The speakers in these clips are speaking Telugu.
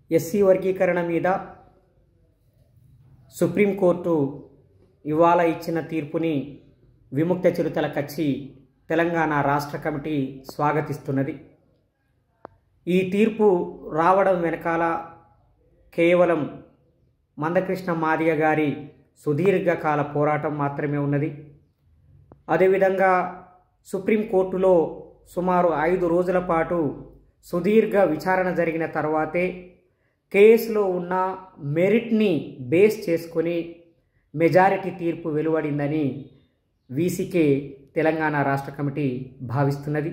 ఎస్సీ వర్గీకరణ మీద సుప్రీంకోర్టు ఇవాళ ఇచ్చిన తీర్పుని విముక్త చిరుతల కచ్చి తెలంగాణ రాష్ట్ర కమిటీ స్వాగతిస్తున్నది ఈ తీర్పు రావడం వెనకాల కేవలం మందకృష్ణ మాదిగ గారి సుదీర్ఘకాల పోరాటం మాత్రమే ఉన్నది అదేవిధంగా సుప్రీంకోర్టులో సుమారు ఐదు రోజుల పాటు సుదీర్ఘ విచారణ జరిగిన తర్వాతే కేసులో ఉన్న మెరిట్ని బేస్ చేసుకొని మెజారిటీ తీర్పు వెలువడిందని వీసీకే తెలంగాణ రాష్ట్ర కమిటీ భావిస్తున్నది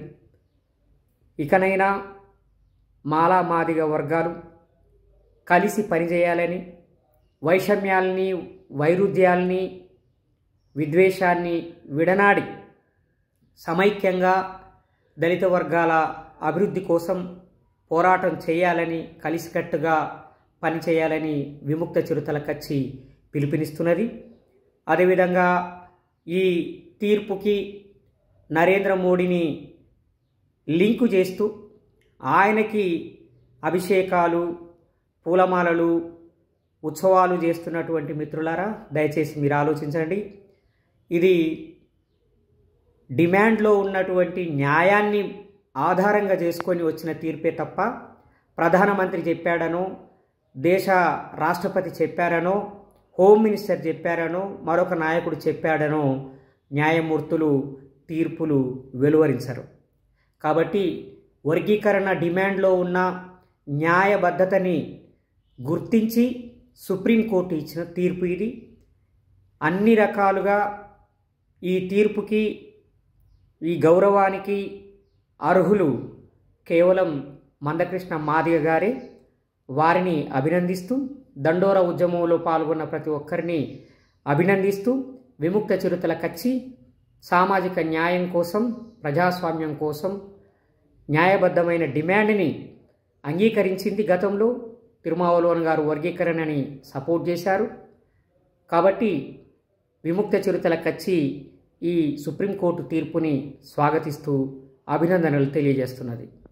ఇకనైనా మాలా మాదిగ వర్గాలు కలిసి పనిచేయాలని వైషమ్యాల్ని వైరుధ్యాల్ని విద్వేషాన్ని విడనాడి సమైక్యంగా దళిత వర్గాల అభివృద్ధి కోసం పోరాటం చేయాలని కలిసికట్టుగా పనిచేయాలని విముక్త చిరుతల కచ్చి పిలుపునిస్తున్నది అదేవిధంగా ఈ తీర్పుకి నరేంద్ర మోడీని లింకు చేస్తూ ఆయనకి అభిషేకాలు పూలమాలలు ఉత్సవాలు చేస్తున్నటువంటి మిత్రులారా దయచేసి మీరు ఆలోచించండి ఇది డిమాండ్లో ఉన్నటువంటి న్యాయాన్ని ఆధారంగా చేసుకొని వచ్చిన తీర్పే తప్ప ప్రధానమంత్రి చెప్పాడనో దేశ రాష్ట్రపతి చెప్పారనో హోమ్ మినిస్టర్ చెప్పారనో మరొక నాయకుడు చెప్పాడనో న్యాయమూర్తులు తీర్పులు వెలువరించరు కాబట్టి వర్గీకరణ డిమాండ్లో ఉన్న న్యాయబద్ధతని గుర్తించి సుప్రీంకోర్టు ఇచ్చిన తీర్పు ఇది అన్ని రకాలుగా ఈ తీర్పుకి ఈ గౌరవానికి అర్హులు కేవలం మందకృష్ణ మాదిగ గారే వారిని అభినందిస్తూ దండోర ఉద్యమంలో పాల్గొన్న ప్రతి ఒక్కరిని అభినందిస్తూ విముక్త చిరుతల కచ్చి సామాజిక న్యాయం కోసం ప్రజాస్వామ్యం కోసం న్యాయబద్ధమైన డిమాండ్ని అంగీకరించింది గతంలో తిరుమావలోన్ గారు వర్గీకరణని సపోర్ట్ చేశారు కాబట్టి విముక్త చిరుతల కచ్చి ఈ సుప్రీంకోర్టు తీర్పుని స్వాగతిస్తూ అభినందనలు తెలియజేస్తున్నది